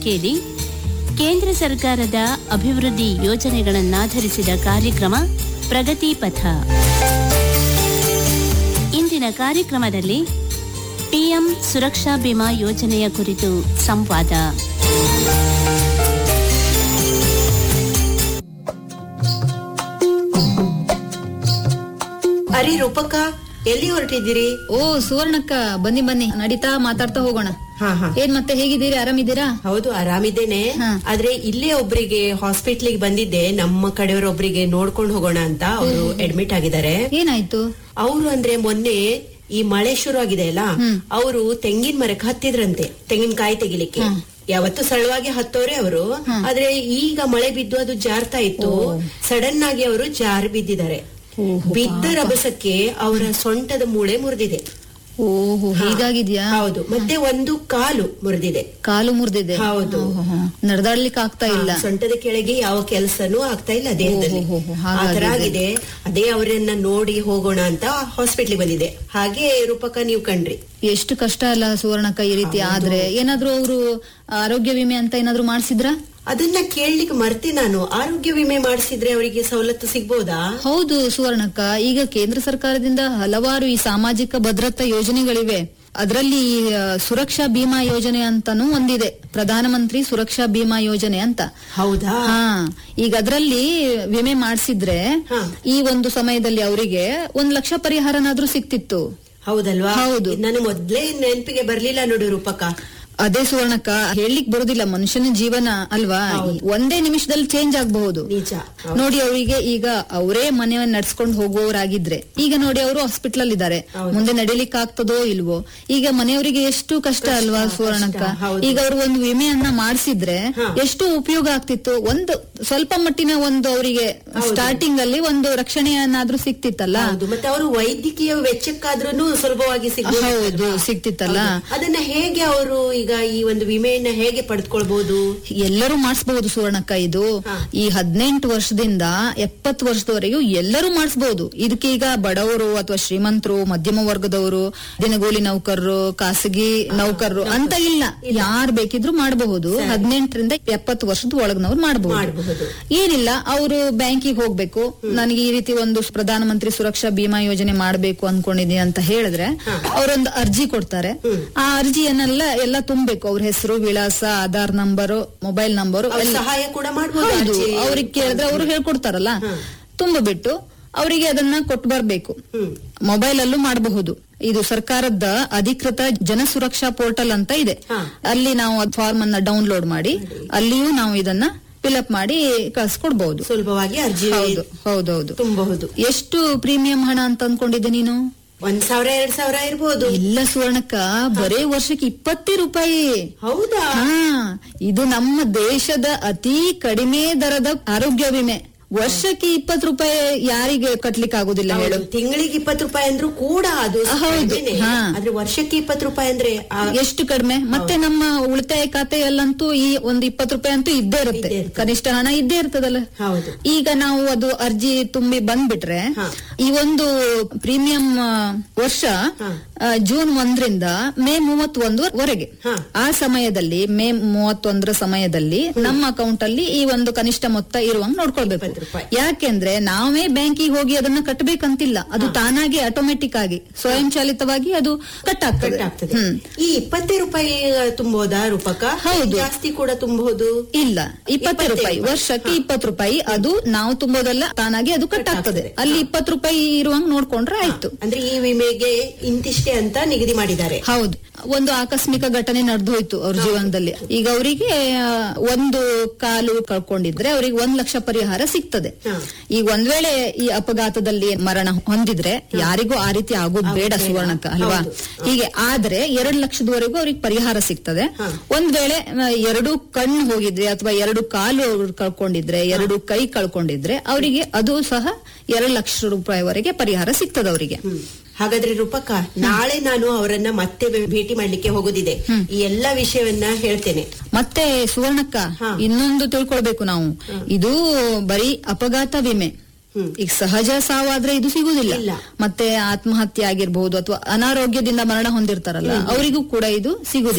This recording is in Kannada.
ಕೇಳಿ ಕೇಂದ್ರ ಸರ್ಕಾರದ ಅಭಿವೃದ್ಧಿ ಯೋಜನೆಗಳನ್ನಾಧರಿಸಿದ ಕಾರ್ಯಕ್ರಮ ಪ್ರಗತಿ ಪಥ ಇಂದಿನ ಕಾರ್ಯಕ್ರಮದಲ್ಲಿ ಪಿಎಂ ಸುರಕ್ಷಾ ಬಿಮಾ ಯೋಜನೆಯ ಕುರಿತು ಸಂವಾದ ಅರೆ ರೂಪಕ ಎಲ್ಲಿ ಹೊರಟಿದ್ದೀರಿ ಓ ಸುವರ್ಣಕ್ಕ ಬನ್ನಿ ಬನ್ನಿ ನಡೀತಾ ಮಾತಾಡ್ತಾ ಹೋಗೋಣ ಹಾ ಹಾ ಏನ್ ಮತ್ತೆ ಹೇಗಿದ್ದೀರಿ ಆರಾಮಿದ್ದೀರಾ ಹೌದು ಆರಾಮಿದ್ದೇನೆ ಹಾ. ಆದ್ರೆ ಇಲ್ಲೇ ಒಬ್ರಿಗೆ ಹಾಸ್ಪಿಟ್ಲಿಗೆ ಬಂದಿದ್ದೆ ನಮ್ಮ ಕಡೆಯವರೊಬ್ರಿಗೆ ನೋಡ್ಕೊಂಡು ಹೋಗೋಣ ಅಂತ ಅವರು ಅಡ್ಮಿಟ್ ಆಗಿದ್ದಾರೆ ಏನಾಯ್ತು ಅವರು ಅಂದ್ರೆ ಮೊನ್ನೆ ಈ ಮಳೆ ಶುರು ಆಗಿದೆ ಅಲ್ಲ ಅವರು ತೆಂಗಿನ ಮರಕ್ಕೆ ಹತ್ತಿದ್ರಂತೆ ತೆಂಗಿನಕಾಯಿ ತೆಗಿಲಿಕ್ಕೆ ಯಾವತ್ತು ಸರಳವಾಗಿ ಹತ್ತೋರೆ ಅವರು ಆದ್ರೆ ಈಗ ಮಳೆ ಬಿದ್ದು ಅದು ಜಾರ್ತಾ ಇತ್ತು ಸಡನ್ ಆಗಿ ಅವರು ಜಾರ್ ಬಿದ್ದಿದ್ದಾರೆ ಬಿದ್ದ ರಭಸಕ್ಕೆ ಅವರ ಸೊಂಟದ ಮೂಳೆ ಮುರಿದಿದೆ ಓಹೋ ಹೀಗಾಗಿದ್ಯಾ ಹೌದು ಮತ್ತೆ ಒಂದು ಕಾಲು ಮುರಿದಿದೆ ಕಾಲು ಮುರಿದಿದೆ ಹೌದು. ನಡ್ದಾಡ್ಲಿಕ್ಕೆ ಆಗ್ತಾ ಇಲ್ಲ ಸೊಂಟದ ಕೆಳಗೆ ಯಾವ ಕೆಲಸನೂ ಆಗ್ತಾ ಇಲ್ಲ ದೇಹದಲ್ಲಿ ಓಹೋ, ಹೋ, ಹೋ, ಆ ತರ ಆಗಿದೆ ಅದೇ ಅವರನ್ನ ನೋಡಿ ಹೋಗೋಣ ಅಂತ ಹಾಸ್ಪಿಟ್ಲಿಗೆ ಬಂದಿದೆ ಹಾಗೆ ರೂಪಕ ನೀವು ಕಂಡ್ರಿ ಎಷ್ಟು ಕಷ್ಟ ಅಲ್ಲ ಸುವರ್ಣಕ್ಕ ಈ ರೀತಿ ಆದ್ರೆ ಏನಾದ್ರೂ ಅವರು ಆರೋಗ್ಯ ವಿಮೆ ಅಂತ ಏನಾದ್ರೂ ಮಾಡ್ಸಿದ್ರ ಅದನ್ನ ಕೇಳಲಿಕ್ಕೆ ಮರ್ತೆ ನಾನು ಆರೋಗ್ಯ ವಿಮೆ ಮಾಡಿಸಿದ್ರೆ ಅವರಿಗೆ ಸವಲತ್ತು ಸಿಗ್ಬೋದಾ ಹೌದು ಸುವರ್ಣಕ್ಕ ಈಗ ಕೇಂದ್ರ ಸರ್ಕಾರದಿಂದ ಹಲವಾರು ಈ ಸಾಮಾಜಿಕ ಭದ್ರತಾ ಯೋಜನೆಗಳಿವೆ ಅದರಲ್ಲಿ ಈ, ಆ, ಸುರಕ್ಷಾ ಬಿಮಾ ಯೋಜನೆ ಅಂತಾನೂ ಒಂದಿದೆ ಪ್ರಧಾನಮಂತ್ರಿ ಸುರಕ್ಷಾ ಬಿಮಾ ಯೋಜನೆ ಅಂತ ಹೌದಾ ಹಾ ಈಗ ಅದ್ರಲ್ಲಿ ವಿಮೆ ಮಾಡಿಸಿದ್ರೆ ಹಾ. ಈ ಒಂದು ಸಮಯದಲ್ಲಿ ಅವರಿಗೆ ಒಂದ್ ಲಕ್ಷ ಪರಿಹಾರನಾದ್ರೂ ಸಿಕ್ತಿತ್ತು ಹೌದಲ್ವಾ ಹೌದು. ನಾನು ಮೊದ್ಲೇ ನೆನಪಿಗೆ ಬರ್ಲಿಲ್ಲ ನೋಡು ರೂಪಕ ಅದೇ ಸುವರ್ಣಕ್ಕ ಹೇಳಲಿಕ್ ಬರುದಿಲ್ಲ ಮನುಷ್ಯನ ಜೀವನ ಅಲ್ವಾ ಒಂದೇ ನಿಮಿಷದಲ್ಲಿ ಚೇಂಜ್ ಆಗಬಹುದು ನಿಜ ನೋಡಿ ಅವರಿಗೆ ಈಗ ಅವರೇ ಮನೆಯನ್ನ ನಡ್ಸ್ಕೊಂಡು ಹೋಗುವವರಾಗಿದ್ರೆ ಈಗ ನೋಡಿ ಅವರು ಹಾಸ್ಪಿಟಲ್ ಅಲ್ಲಿ ಇದ್ದಾರೆ ಮುಂದೆ ನಡಿಲಿಕ್ಕೆ ಆಗ್ತದೋ ಇಲ್ವೋ ಈಗ ಮನೆಯವರಿಗೆ ಎಷ್ಟು ಕಷ್ಟ ಅಲ್ವಾ ಸುವರ್ಣಕ್ಕ ಹೌದು. ಈಗ ಅವರು ಒಂದು ವಿಮೆಯನ್ನ ಮಾಡಿಸಿದ್ರೆ ಎಷ್ಟು ಉಪಯೋಗ ಆಗ್ತಿತ್ತು ಒಂದು ಸ್ವಲ್ಪ ಮಟ್ಟಿನ ಒಂದು ಅವರಿಗೆ ಸ್ಟಾರ್ಟಿಂಗ್ ಅಲ್ಲಿ ಒಂದು ರಕ್ಷಣೆಯನ್ನಾದ್ರೂ ಸಿಕ್ತಿತ್ತಲ್ಲ ಹೌದು ಮತ್ತೆ ಅವರು ವೈದ್ಯಕೀಯ ವೆಚ್ಚಕ್ಕಾದ್ರೂ ಸುಲಭವಾಗಿ ಸಿಗ್ಬೋದು ಹೌದು ಸಿಕ್ತಿತ್ತಲ್ಲ ಅದನ್ನ ಹೇಗೆ ಅವರು ಈಗ ಈ ಒಂದು ವಿಮೆಯನ್ನ ಹೇಗೆ ಪಡೆದುಕೊಳ್ಬಹುದು ಎಲ್ಲರೂ ಮಾಡಿಸಬಹುದು ಸುವರ್ಣಕ್ಕ ಇದು ಈ ಹದಿನೆಂಟು ವರ್ಷದಿಂದ ಎಪ್ಪತ್ತು ವರ್ಷದವರೆಗೂ ಎಲ್ಲರೂ ಮಾಡಿಸಬಹುದು ಇದಕ್ಕೀಗ ಬಡವರು ಅಥವಾ ಶ್ರೀಮಂತರು ಮಧ್ಯಮ ವರ್ಗದವರು ದಿನಗೂಲಿ ನೌಕರರು ಖಾಸಗಿ ನೌಕರರು ಅಂತ ಇಲ್ಲ ಯಾರು ಬೇಕಿದ್ರು ಮಾಡಬಹುದು ಹದಿನೆಂಟರಿಂದ ಎಪ್ಪತ್ತು ವರ್ಷದ ಒಳಗಿನವ್ರು ಮಾಡಬಹುದು ಮಾಡಬಹುದು ಏನಿಲ್ಲ ಅವರು ಬ್ಯಾಂಕಿಗೆ ಹೋಗ್ಬೇಕು ನನಗೆ ಈ ರೀತಿ ಒಂದು ಪ್ರಧಾನಮಂತ್ರಿ ಸುರಕ್ಷಾ ಬಿಮಾ ಯೋಜನೆ ಮಾಡಬೇಕು ಅನ್ಕೊಂಡಿದೀನಿ ಅಂತ ಹೇಳಿದ್ರೆ ಅವರೊಂದು ಅರ್ಜಿ ಕೊಡ್ತಾರೆ ಆ ಅರ್ಜಿಯನ್ನೆಲ್ಲ ಎಲ್ಲ ತುಂಬಬೇಕು ಅವ್ರ ಹೆಸರು ವಿಳಾಸ ಆಧಾರ್ ನಂಬರು ಮೊಬೈಲ್ ನಂಬರು ಅವ್ರು ಸಹಾಯ ಕೂಡ ಮಾಡಬಹುದು ಹೌದು ಅವ್ರಿಗೆ ಕೇಳಿದ್ರೆ ಅವರು ಹೇಳ್ಕೊಡ್ತಾರಲ್ಲ ತುಂಬಬಿಟ್ಟು ಅವರಿಗೆ ಅದನ್ನ ಕೊಟ್ಟು ಬರ್ಬೇಕು ಮೊಬೈಲ್ ಅಲ್ಲೂ ಮಾಡಬಹುದು ಇದು ಸರ್ಕಾರದ ಅಧಿಕೃತ ಜನ ಸುರಕ್ಷಾ ಪೋರ್ಟಲ್ ಅಂತ ಇದೆ ಅಲ್ಲಿ ನಾವು ಫಾರ್ಮ್ ಅನ್ನ ಡೌನ್ಲೋಡ್ ಮಾಡಿ ಅಲ್ಲಿಯೂ ನಾವು ಇದನ್ನ ಫಿಲ್ಅಪ್ ಮಾಡಿ ಕಳ್ಸ್ಕೊಡ್ಬಹುದು ಸುಲಭವಾಗಿ ಅರ್ಜಿ ಹೌದು ಹೌದೌದು ತುಂಬಬಹುದು ಎಷ್ಟು ಪ್ರೀಮಿಯಂ ಹಣ ಅಂತ ಅನ್ಕೊಂಡಿದ್ದೆ ನೀನು ಒಂದ್ ಸಾವಿರ ಎರಡ್ ಸಾವಿರ ಇರ್ಬೋದು ಇಲ್ಲ ಸುವರ್ಣಕ್ಕ ಬರೇ ವರ್ಷಕ್ಕೆ ಇಪ್ಪತ್ತೇ ರೂಪಾಯಿ ಹೌದಾ ಹಾ ಇದು ನಮ್ಮ ದೇಶದ ಅತಿ ಕಡಿಮೆ ದರದ ಆರೋಗ್ಯ ವಿಮೆ ವರ್ಷಕ್ಕೆ ಇಪ್ಪತ್ತು ರೂಪಾಯಿ ಯಾರಿಗೆ ಕಟ್ಲಿಕ್ಕೆ ಆಗುದಿಲ್ಲ ಹೇಳು ತಿಂಗಳಿಗೆ ಇಪ್ಪತ್ತು ರೂಪಾಯಿ ಅಂದ್ರೂ ಕೂಡ ಅದು ಹೌದು, ಕಡಿಮೆನೆ. ಹಾ. ಆದ್ರೆ ವರ್ಷಕ್ಕೆ ಇಪ್ಪತ್ತು ರೂಪಾಯಿ ಅಂದ್ರೆ ಆ, ಎಷ್ಟು ಕಡಿಮೆ ಮತ್ತೆ ನಮ್ಮ ಉಳಿತಾಯ ಖಾತೆಯಲ್ಲಂತೂ ಈ ಒಂದು ಇಪ್ಪತ್ತು ರೂಪಾಯಿ ಅಂತೂ ಇದ್ದೇ ಇರುತ್ತೆ ಇದ್ದೇ ಇರ್ತದೆ. ಕನಿಷ್ಠ ಹಣ ಇದ್ದೇ ಇರ್ತದಲ್ಲ ಹೌದು ಈಗ ನಾವು ಅದು ಅರ್ಜಿ ತುಂಬಿ ಬಂದ್ಬಿಟ್ರೆ ಹಾ. ಈ ಒಂದು ಪ್ರೀಮಿಯಂ ಆ, ವರ್ಷ ಹಾ. ಆ, ಜೂನ್ ಒಂದರಿಂದ ಮೇ ಮೂವತ್ತೊಂದು ವರೆಗೆ ಹಾ. ಆ ಸಮಯದಲ್ಲಿ ಮೇ ಮೂವತ್ತೊಂದರ ಸಮಯದಲ್ಲಿ ನಮ್ಮ ಅಕೌಂಟ್ ಅಲ್ಲಿ ಈ ಒಂದು ಕನಿಷ್ಠ ಮೊತ್ತ ಇರುವಂಗ್ ನೋಡ್ಕೊಳ್ಬೇಕು ಇಪ್ಪತ್ತು ರೂಪಾಯಿ. ಯಾಕೆಂದ್ರೆ ನಾವೇ ಬ್ಯಾಂಕಿಗೆ ಹೋಗಿ ಅದನ್ನ ಕಟ್ಟಬೇಕಂತಿಲ್ಲ ಅದು ತಾನಾಗಿ ಆಟೋಮೆಟಿಕ್ ಆಗಿ ಸ್ವಯಂ ಚಾಲಿತವಾಗಿ ಅದು ಕಟ್ ಆಗ್ತದೆ ಕಟ್ ಆಗ್ತದೆ ಹ್ಮ್ ಈ ಇಪ್ಪತ್ತೇ ರೂಪಾಯಿ ತುಂಬೋದಾ ರೂಪಕ ಹೌದು. ಜಾಸ್ತಿ ಕೂಡ ತುಂಬಬಹುದು ಇಲ್ಲ ಇಪ್ಪತ್ತು ರೂಪಾಯಿ ವರ್ಷಕ್ಕೆ ಇಪ್ಪತ್ತು ರೂಪಾಯಿ ಅದು ನಾವು ತುಂಬೋದಲ್ಲ ತಾನಾಗಿ ಅದು ಕಟ್ ಆಗ್ತದೆ ಅಲ್ಲಿ ಇಪ್ಪತ್ತು ರೂಪಾಯಿ ಇರುವಂಗ್ ನೋಡ್ಕೊಂಡ್ರೆ ಆಯ್ತು ಅಂದ್ರೆ ಈ ವಿಮೆಗೆ ಇಂತಿಷ್ಟೇ ಅಂತ ನಿಗದಿ ಮಾಡಿದ್ದಾರೆ ಹೌದು ಒಂದು ಆಕಸ್ಮಿಕ ಘಟನೆ ನಡೆದು ಹೋಯ್ತು ಅವ್ರ ಜೀವನದಲ್ಲಿ ಈಗ ಅವರಿಗೆ ಒಂದು ಕಾಲು ಕಳ್ಕೊಂಡಿದ್ರೆ ಅವರಿಗೆ ಒಂದ್ ಲಕ್ಷ ಪರಿಹಾರ ಸಿಗ್ತದೆ ಈಗ ಒಂದ್ ವೇಳೆ ಈ ಅಪಘಾತದಲ್ಲಿ ಮರಣ ಹೊಂದಿದ್ರೆ ಯಾರಿಗೂ ಆ ರೀತಿ ಆಗೋದು ಬೇಡ ಸುವರ್ಣಕ್ಕ ಅಲ್ವಾ ಹೀಗೆ ಆದ್ರೆ ಎರಡ್ ಲಕ್ಷದವರೆಗೂ ಅವ್ರಿಗೆ ಪರಿಹಾರ ಸಿಗ್ತದೆ ಒಂದ್ ವೇಳೆ ಆ, ಎರಡು ಕಣ್ಣು ಹೋಗಿದ್ರೆ ಅಥವಾ ಎರಡು ಕಾಲು ಅವ್ರು ಕಳ್ಕೊಂಡಿದ್ರೆ ಎರಡು ಕೈ ಕಳ್ಕೊಂಡಿದ್ರೆ ಅವರಿಗೆ ಅದು ಸಹ ಎರಡು ಲಕ್ಷ ರೂಪಾಯಿವರೆಗೆ ಪರಿಹಾರ ಸಿಗ್ತದೆ ಅವರಿಗೆ ಹ್ಮ್. ಹಾಗಾದ್ರೆ ರೂಪಕ ನಾಳೆ ನಾನು ಅವರನ್ನ ಮತ್ತೆ ಭೇ- ಭೇಟಿ ಮಾಡ್ಲಿಕ್ಕೆ ಹೋಗೋದಿದೆ ಈ ಎಲ್ಲಾ ವಿಷಯವನ್ನ ಹೇಳ್ತೇನೆ ಮತ್ತೆ ಸುವರ್ಣಕ್ಕ ಹಾ. ಇನ್ನೊಂದು ತಿಳ್ಕೊಳ್ಬೇಕು ನಾವು ಇದು ಬರೀ ಅಪಘಾತ ವಿಮೆ ಹ್ಮ್. ಈಗ ಸಹಜ ಸಾವಾದ್ರೆ ಇದು ಸಿಗುದಿಲ್ಲ ಇಲ್ಲ. ಮತ್ತೆ ಆತ್ಮಹತ್ಯೆ ಆಗಿರ್ಬಹುದು ಅಥವಾ ಅನಾರೋಗ್ಯದಿಂದ ಮರಣ ಹೊಂದಿರ್ತಾರಲ್ಲ ಅವರಿಗೂ ಕೂಡ ಇದು ಸಿಗುದಿಲ್ಲ